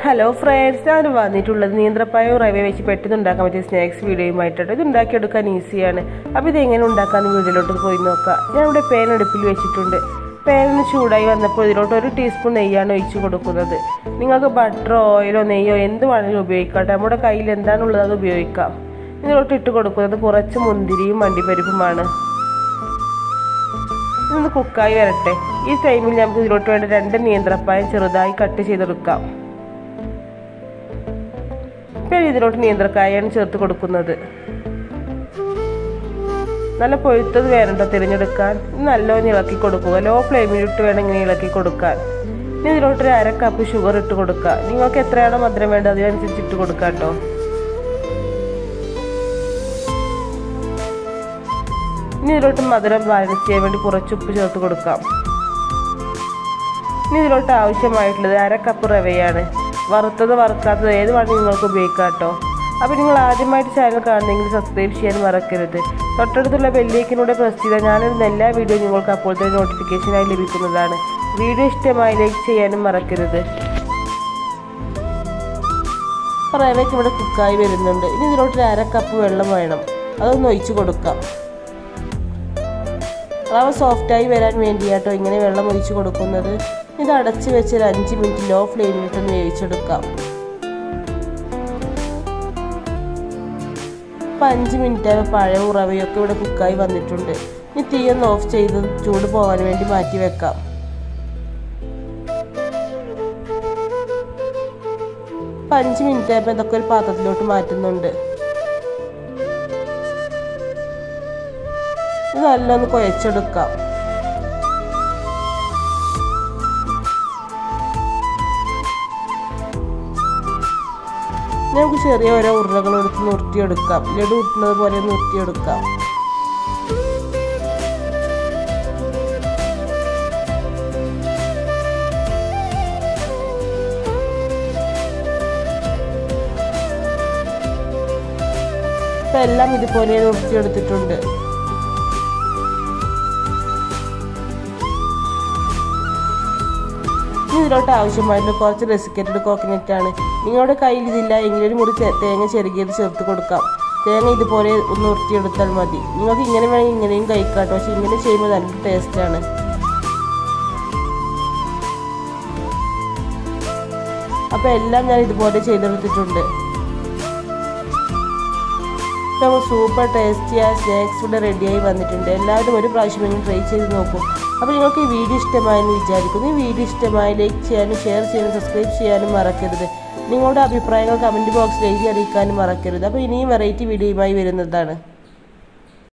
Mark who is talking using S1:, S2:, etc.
S1: hello friends ഞാൻ വന്നിട്ടുള്ളത് നീന്ത്രപ്പായവും റവ വെച്ച് പെട്ടെന്ന് ഉണ്ടാക്കാൻ പറ്റിയ സ്നാക്സ് വീഡിയോയുമായിട്ടാണ് ഇത് ഉണ്ടാക്കിയെടുക്കാൻ ഈസിയാണ് അപ്പോൾ ഇത് എങ്ങനെ ഉണ്ടാക്കാമെന്ന് വീഡിയോയിലോട്ട് പോയി നോക്കാം ഞാൻ ഇവിടെ പേൻ അടുപ്പിൽ വെച്ചിട്ടുണ്ട് പേനിന് ചൂടായി വന്നപ്പോൾ ഇതിലോട്ട് ഒരു ടീസ്പൂൺ നെയ്യാണ് ഒഴിച്ച് കൊടുക്കുന്നത് നിങ്ങൾക്ക് ബട്ടറോ ഓയിലോ നെയ്യോ എന്ത് വേണമെങ്കിലും ഉപയോഗിക്കാം നമ്മുടെ കയ്യിൽ എന്താണുള്ളത് അത് ഉപയോഗിക്കാം ഇതിലോട്ട് ഇട്ട് കൊടുക്കുന്നത് കുറച്ച് മുന്തിരിയും മണ്ടിപ്പരിപ്പുമാണ് ഇതൊന്ന് കുക്കായി വരട്ടെ ഈ ടൈമിൽ നമുക്ക് ഇതിലോട്ട് വേണ്ട രണ്ട് നീന്ത്രപ്പായം ചെറുതായി കട്ട് ചെയ്തെടുക്കാം പിന്നെ ഇതിലോട്ട് നീന്ത്രക്കായാണ് ചേർത്ത് കൊടുക്കുന്നത് നല്ല പൊഴുത്തത് വേണട്ടോ തിരഞ്ഞെടുക്കാൻ നല്ലോണം ഇളക്കി കൊടുക്കുക ലോ ഫ്ലെയിമിലിട്ട് വേണം ഇങ്ങനെ ഇളക്കി കൊടുക്കാൻ ഇനി ഇതിലോട്ട് ഒരു അര കപ്പ് ഷുഗർ ഇട്ട് കൊടുക്കുക നിങ്ങൾക്ക് എത്രയാണോ മധുരം വേണ്ടത് അതിനനുസരിച്ച് ഇട്ട് കൊടുക്കാം കേട്ടോ ഇനി ഇതിലോട്ട് മധുരം ബാലൻസ് ചെയ്യാൻ വേണ്ടി കുറച്ച് ഉപ്പ് ചേർത്ത് കൊടുക്കാം ഇനി ഇതിലോട്ട് ആവശ്യമായിട്ടുള്ളത് അര കപ്പ് റവയാണ് വറുത്തത് വറുക്കാത്തത് ഏത് വേണമെങ്കിൽ നിങ്ങൾക്ക് ഉപയോഗിക്കാം കേട്ടോ അപ്പോൾ നിങ്ങൾ ആദ്യമായിട്ട് ചാനൽ കാണുന്നെങ്കിൽ സബ്സ്ക്രൈബ് ചെയ്യാൻ മറക്കരുത് തൊട്ടടുത്തുള്ള ബെല്ലേക്കിനൂടെ പ്രസ് ചെയ്താൽ ഞാനിടുന്ന എല്ലാ വീഡിയോ നിങ്ങൾക്ക് അപ്പോൾ തന്നെ നോട്ടിഫിക്കേഷനായി ലഭിക്കുന്നതാണ് വീഡിയോ ഇഷ്ടമായി ലൈക്ക് ചെയ്യാനും മറക്കരുത് റവയ്ക്ക് ഇവിടെ കുക്കായി വരുന്നുണ്ട് ഇനി ഇതിലോട്ട് ഒരു അര കപ്പ് വെള്ളം വേണം അതൊന്ന് ഒഴിച്ചു കൊടുക്കാം റവ സോഫ്റ്റായി വരാൻ വേണ്ടിയാട്ടോ ഇങ്ങനെ വെള്ളം ഒഴിച്ചു കൊടുക്കുന്നത് ഇത് അടച്ച് വെച്ച് ഒരു അഞ്ച് മിനിറ്റ് ലോ ഫ്ലെയിമിലിട്ടൊന്ന് വേവിച്ചെടുക്കാം ഇപ്പം അഞ്ച് മിനിറ്റ് ആയപ്പോൾ പഴവും റവയും ഒക്കെ ഇവിടെ കുക്കായി വന്നിട്ടുണ്ട് ഇനി തീയൊന്ന് ഓഫ് ചെയ്ത് ചൂട് പോകാൻ വേണ്ടി മാറ്റി വെക്കാം ഇപ്പം അഞ്ച് മിനിറ്റ് ആയപ്പോൾ ഇതൊക്കെ ഒരു പാത്രത്തിലോട്ട് മാറ്റുന്നുണ്ട് ഇത് നല്ലൊന്ന് കുഴച്ചെടുക്കാം നമുക്ക് ചെറിയ ഓരോ ഉരുളകൾ എടുത്ത് നുറുട്ടിയെടുക്കാം ലഡു ഉരുട്ടുന്നത് പോലെ നുറുട്ടിയെടുക്കാം ഇപ്പം എല്ലാം ഇതുപോലെ നുറുട്ടിയെടുത്തിട്ടുണ്ട് ഇനി ഇതിലോട്ട് ആവശ്യമായിട്ടുള്ള കുറച്ച് റെസിക്കറ്റഡ് കോക്കനട്ട് ആണ് നിങ്ങളുടെ കയ്യിൽ ഇതില്ല എങ്കിൽ ഒരു മുറി തേങ്ങ ചെറുകിയത് ചേർത്ത് കൊടുക്കാം തേങ്ങ ഇതുപോലെ ഒന്ന് ഉരുട്ടിയെടുത്താൽ മതി നിങ്ങൾക്ക് ഇങ്ങനെ വേണമെങ്കിൽ ഇങ്ങനെയും കഴിക്കാം പക്ഷെ ഇങ്ങനെ ചെയ്യുമ്പോൾ നല്ല ടേസ്റ്റാണ് അപ്പോൾ എല്ലാം ഞാൻ ഇതുപോലെ ചെയ്തെടുത്തിട്ടുണ്ട് നമ്മൾ സൂപ്പർ ടേസ്റ്റിയായ സ്നാക്സ് ഇവിടെ റെഡിയായി വന്നിട്ടുണ്ട് എല്ലാവരും ഒരു പ്രാവശ്യമെങ്കിലും ട്രൈ ചെയ്ത് നോക്കും അപ്പോൾ നിങ്ങൾക്ക് ഈ വീഡിയോ ഇഷ്ടമായെന്ന് വിചാരിക്കുന്നു ഈ വീഡിയോ ഇഷ്ടമായി ലൈക്ക് ചെയ്യാനും ഷെയർ ചെയ്യാനും സബ്സ്ക്രൈബ് ചെയ്യാനും മറക്കരുത് നിങ്ങളുടെ അഭിപ്രായങ്ങൾ കമൻറ്റ് ബോക്സിൽ എഴുതി അറിയിക്കാനും മറക്കരുത് അപ്പോൾ ഇനിയും വെറൈറ്റി വീഡിയോയുമായി വരുന്നതാണ്